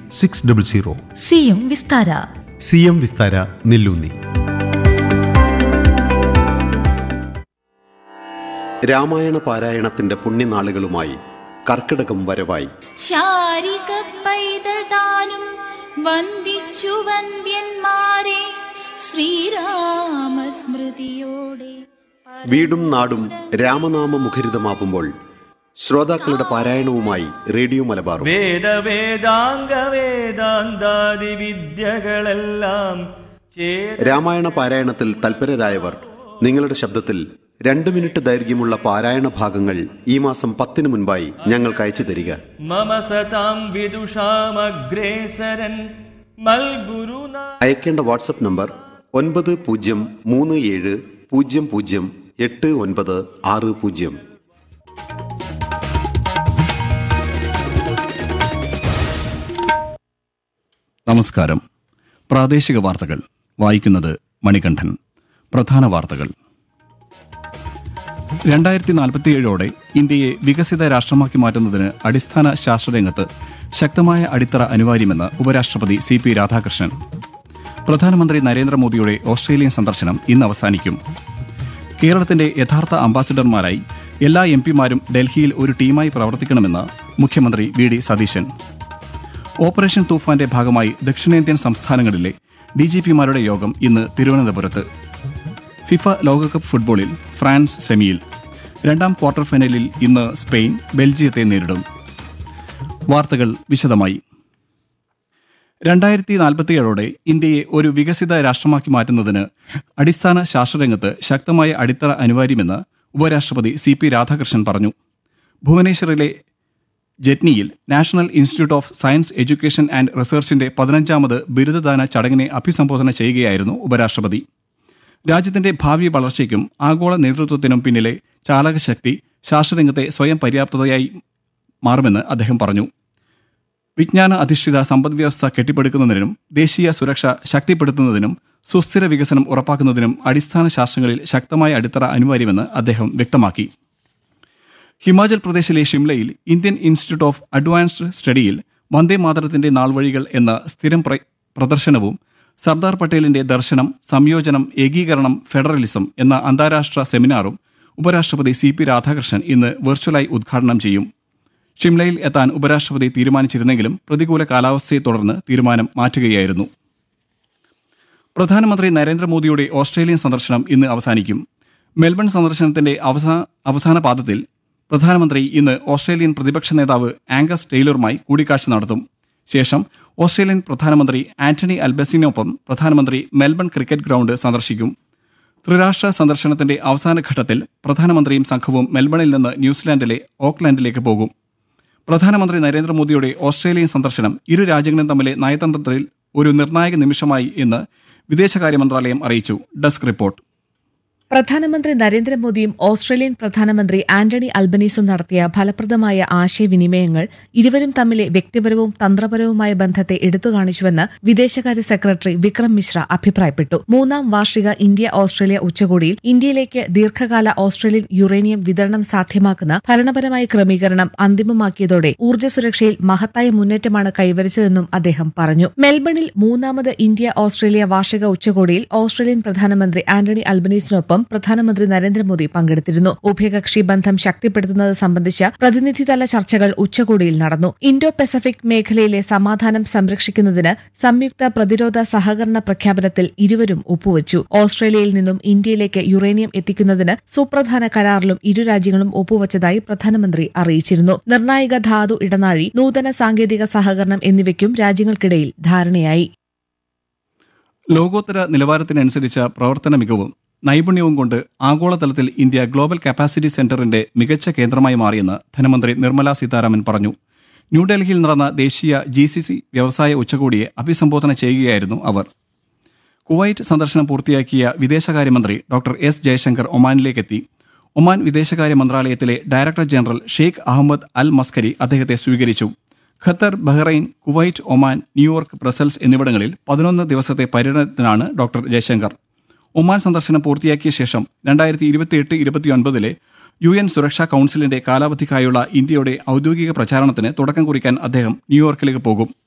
six double zero സിയും Vistara C M Vistara നെല്ലൂന്നി രാമായണ പാരായണത്തിന്റെ പുണ്യനാളുകളുമായി കർക്കിടകം വരവായി ശാരിക പൈതൽ താനും വന്ദിച്ചു വന്ദ്യന്മാരെ ശ്രീരാമസ്മൃതിയോടെ വീടും നാടും രാമനാമ മുഖരിതമാകുമ്പോൾ ശ്രോതാക്കളുടെ പാരായണവുമായി റേഡിയോ മലബാറും വേദ വേദാംഗ വേദാന്താദി വിദ്യകളെല്ലാം ചേര രാമായണ പാരായണത്തിൽ തൽപരരായവർ നിങ്ങളുടെ ശബ്ദത്തിൽ രണ്ട് മിനിറ്റ് ദൈർഘ്യമുള്ള പാരായണ ഭാഗങ്ങൾ ഈ മാസം പത്തിന് മുൻപായി ഞങ്ങൾക്ക് അയച്ചു തരിക മമ സതാം വിദുഷാമഗ്രേസരൻ മൽഗുരുനാ അയക്കേണ്ട വാട്സപ്പ് നമ്പർ ഒൻപത് പൂജ്യം മൂന്ന് ഏഴ് പൂജ്യം പൂജ്യം എട്ട് ഒൻപത് ആറ് പൂജ്യം നമസ്കാരം പ്രാദേശിക വാർത്തകൾ വായിക്കുന്നത് മണികണ്ഠൻ പ്രധാന വാർത്തകൾ രണ്ടായിരത്തി നാൽപ്പത്തിയേഴോടെ ഇന്ത്യയെ വികസിത രാഷ്ട്രമാക്കി മാറ്റുന്നതിന് അടിസ്ഥാന ശാസ്ത്രരംഗത്ത് ശക്തമായ അടിത്തറ അനിവാര്യമെന്ന് ഉപരാഷ്ട്രപതി സി പി രാധാകൃഷ്ണൻ പ്രധാനമന്ത്രി നരേന്ദ്രമോദിയുടെ ഓസ്ട്രേലിയൻ സന്ദർശനം ഇന്ന് അവസാനിക്കും കേരളത്തിന്റെ യഥാർത്ഥ അംബാസിഡർമാരായി എല്ലാ എം പിമാരും ഡൽഹിയിൽ ഒരു ടീമായി പ്രവർത്തിക്കണമെന്ന് മുഖ്യമന്ത്രി വി ഡി സതീശൻ ഓപ്പറേഷൻ തൂഫാന്റെ ഭാഗമായി ദക്ഷിണേന്ത്യൻ സംസ്ഥാനങ്ങളിലെ ഡി ജി പിമാരുടെ യോഗം ഇന്ന് തിരുവനന്തപുരത്ത് ഫിഫ ലോകകപ്പ് ഫുട്ബോളിൽ ഫ്രാൻസ് സെമിയിൽ രണ്ടാം ക്വാർട്ടർ ഫൈനലിൽ ഇന്ന് സ്പെയിൻ ബെൽജിയത്തെ നേരിടും വാർത്തകൾ വിശദമായി രണ്ടായിരത്തി നാൽപ്പത്തിയേഴോടെ ഇന്ത്യയെ ഒരു വികസിത രാഷ്ട്രമാക്കി മാറ്റുന്നതിന് അടിസ്ഥാന ശാസ്ത്രരംഗത്ത് ശക്തമായ അടിത്തറ അനിവാര്യമെന്ന് ഉപരാഷ്ട്രപതി സി പി രാധാകൃഷ്ണൻ പറഞ്ഞു ഭുവനേശ്വറിലെ ജെറ്റ്നിയിൽ national institute of science education and റിസർച്ചിന്റെ പതിനഞ്ചാമത് ബിരുദദാന ചടങ്ങിനെ അഭിസംബോധന ചെയ്യുകയായിരുന്നു ഉപരാഷ്ട്രപതി രാജ്യത്തിന്റെ ഭാവി വളർച്ചയ്ക്കും ആഗോള നേതൃത്വത്തിനും പിന്നിലെ ചാലകശക്തി ശാസ്ത്രരംഗത്തെ സ്വയം പര്യാപ്തതയായി മാറുമെന്ന് അദ്ദേഹം പറഞ്ഞു വിജ്ഞാന അധിഷ്ഠിത സമ്പദ്വ്യവസ്ഥ കെട്ടിപ്പടുക്കുന്നതിനും ദേശീയ സുരക്ഷ ശക്തിപ്പെടുത്തുന്നതിനും സുസ്ഥിര വികസനം ഉറപ്പാക്കുന്നതിനും അടിസ്ഥാന ശാസ്ത്രങ്ങളിൽ ശക്തമായ അടിത്തറ അനിവാര്യമെന്ന് അദ്ദേഹം വ്യക്തമാക്കി ഹിമാചൽ പ്രദേശിലെ ഷിംലയിൽ ഇന്ത്യൻ ഇൻസ്റ്റിറ്റ്യൂട്ട് ഓഫ് അഡ്വാൻസ്ഡ് സ്റ്റഡിയിൽ വന്ദേ മാതരത്തിന്റെ നാൾവഴികൾ എന്ന സ്ഥിരം പ്ര- പ്രദർശനവും സർദാർ പട്ടേലിന്റെ ദർശനം സംയോജനം ഏകീകരണം ഫെഡറലിസം എന്ന അന്താരാഷ്ട്ര സെമിനാറും ഉപരാഷ്ട്രപതി സി പി രാധാകൃഷ്ണൻ ഇന്ന് വെർച്വലായി ഉദ്ഘാടനം ചെയ്യും ഷിംലയിൽ എത്താൻ ഉപരാഷ്ട്രപതി തീരുമാനിച്ചിരുന്നെങ്കിലും പ്രതികൂല കാലാവസ്ഥയെ തുടർന്ന് തീരുമാനം മാറ്റുകയായിരുന്നു പ്രധാനമന്ത്രി നരേന്ദ്രമോദിയുടെ ഓസ്ട്രേലിയൻ സന്ദർശനം ഇന്ന് അവസാനിക്കും മെൽബൺ സന്ദർശനത്തിന്റെ അവസാന അവസാന പാദത്തിൽ പ്രധാനമന്ത്രി ഇന്ന് ഓസ്ട്രേലിയൻ പ്രതിപക്ഷ നേതാവ് ആംഗസ് ടെയ്ലറുമായി കൂടിക്കാഴ്ച നടത്തും ശേഷം ഓസ്ട്രേലിയൻ പ്രധാനമന്ത്രി ആന്റണി അൽബസിനൊപ്പം പ്രധാനമന്ത്രി മെൽബൺ ക്രിക്കറ്റ് ഗ്രൗണ്ട് സന്ദർശിക്കും ത്രിരാഷ്ട്ര സന്ദർശനത്തിന്റെ അവസാന ഘട്ടത്തിൽ പ്രധാനമന്ത്രിയും സംഘവും മെൽബണിൽ നിന്ന് ന്യൂസിലാൻഡിലെ ഓക്ലാൻഡിലേക്ക് പോകും പ്രധാനമന്ത്രി നരേന്ദ്രമോദിയുടെ ഓസ്ട്രേലിയൻ സന്ദർശനം ഇരു രാജ്യങ്ങളും തമ്മിലെ നയതന്ത്രത്തിൽ ഒരു നിർണായക നിമിഷമായി എന്ന് വിദേശകാര്യ മന്ത്രാലയം അറിയിച്ചു ഡെസ്ക് റിപ്പോർട്ട് പ്രധാനമന്ത്രി നരേന്ദ്രമോദിയും ഓസ്ട്രേലിയൻ പ്രധാനമന്ത്രി ആന്റണി അൽബനീസും നടത്തിയ ഫലപ്രദമായ ആശയവിനിമയങ്ങൾ ഇരുവരും തമ്മിലെ വ്യക്തിപരവും തന്ത്രപരവുമായ ബന്ധത്തെ എടുത്തുകാണിച്ചുവെന്ന് വിദേശകാര്യ സെക്രട്ടറി വിക്രം മിശ്ര അഭിപ്രായപ്പെട്ടു മൂന്നാം വാർഷിക ഇന്ത്യ ഓസ്ട്രേലിയ ഉച്ചകോടിയിൽ ഇന്ത്യയിലേക്ക് ദീർഘകാല ഓസ്ട്രേലിയൻ യുറേനിയം വിതരണം സാധ്യമാക്കുന്ന ഭരണപരമായ ക്രമീകരണം അന്തിമമാക്കിയതോടെ ഊർജ്ജ സുരക്ഷയിൽ മഹത്തായ മുന്നേറ്റമാണ് കൈവരിച്ചതെന്നും അദ്ദേഹം പറഞ്ഞു മെൽബണിൽ മൂന്നാമത് ഇന്ത്യ ഓസ്ട്രേലിയ വാർഷിക ഉച്ചകോടിയിൽ ഓസ്ട്രേലിയൻ പ്രധാനമന്ത്രി ആന്റണി അൽബനീസിനൊപ്പം പ്രധാനമന്ത്രി നരേന്ദ്രമോദി പങ്കെടുത്തിരുന്നു ഉഭയകക്ഷി ബന്ധം ശക്തിപ്പെടുത്തുന്നത് സംബന്ധിച്ച പ്രതിനിധിതല ചർച്ചകൾ ഉച്ചകോടിയിൽ നടന്നു ഇൻഡോ പസഫിക് മേഖലയിലെ സമാധാനം സംരക്ഷിക്കുന്നതിന് സംയുക്ത പ്രതിരോധ സഹകരണ പ്രഖ്യാപനത്തിൽ ഇരുവരും ഒപ്പുവച്ചു ഓസ്ട്രേലിയയിൽ നിന്നും ഇന്ത്യയിലേക്ക് യുറേനിയം എത്തിക്കുന്നതിന് സുപ്രധാന കരാറിലും ഇരു രാജ്യങ്ങളും ഒപ്പുവച്ചതായി പ്രധാനമന്ത്രി അറിയിച്ചിരുന്നു നിർണായക ധാതു ഇടനാഴി നൂതന സാങ്കേതിക സഹകരണം എന്നിവയ്ക്കും രാജ്യങ്ങൾക്കിടയിൽ ധാരണയായി ലോകോത്തര നിലവാരത്തിനനുസരിച്ച പ്രവർത്തന മികവും നൈപുണ്യവും കൊണ്ട് ആഗോളതലത്തിൽ ഇന്ത്യ ഗ്ലോബൽ കപ്പാസിറ്റി സെന്ററിന്റെ മികച്ച കേന്ദ്രമായി മാറിയെന്ന് ധനമന്ത്രി നിർമ്മല സീതാരാമൻ പറഞ്ഞു ന്യൂഡൽഹിയിൽ നടന്ന ദേശീയ ജി സി സി വ്യവസായ ഉച്ചകോടിയെ അഭിസംബോധന ചെയ്യുകയായിരുന്നു അവർ കുവൈറ്റ് സന്ദർശനം പൂർത്തിയാക്കിയ വിദേശകാര്യമന്ത്രി ഡോക്ടർ എസ് ജയശങ്കർ ഒമാനിലേക്കെത്തി ഒമാൻ വിദേശകാര്യ മന്ത്രാലയത്തിലെ director general Sheikh Ahmed Al Maskari അദ്ദേഹത്തെ സ്വീകരിച്ചു Qatar Bahrain Kuwait Oman New York Brussels എന്നിവിടങ്ങളിൽ പതിനൊന്ന് ദിവസത്തെ പര്യടനത്തിനാണ് ഡോക്ടർ ജയശങ്കർ ഒമാൻ സന്ദർശനം പൂർത്തിയാക്കിയ ശേഷം രണ്ടായിരത്തി ഇരുപത്തിയെട്ട് ഇരുപത്തിയൊൻപതിലെ യു എൻ സുരക്ഷാ കൌൺസിലിന്റെ കാലാവധിക്കായുള്ള ഇന്ത്യയുടെ ഔദ്യോഗിക പ്രചാരണത്തിന് തുടക്കം കുറിക്കാൻ അദ്ദേഹം ന്യൂയോർക്കിലേക്ക് പോകും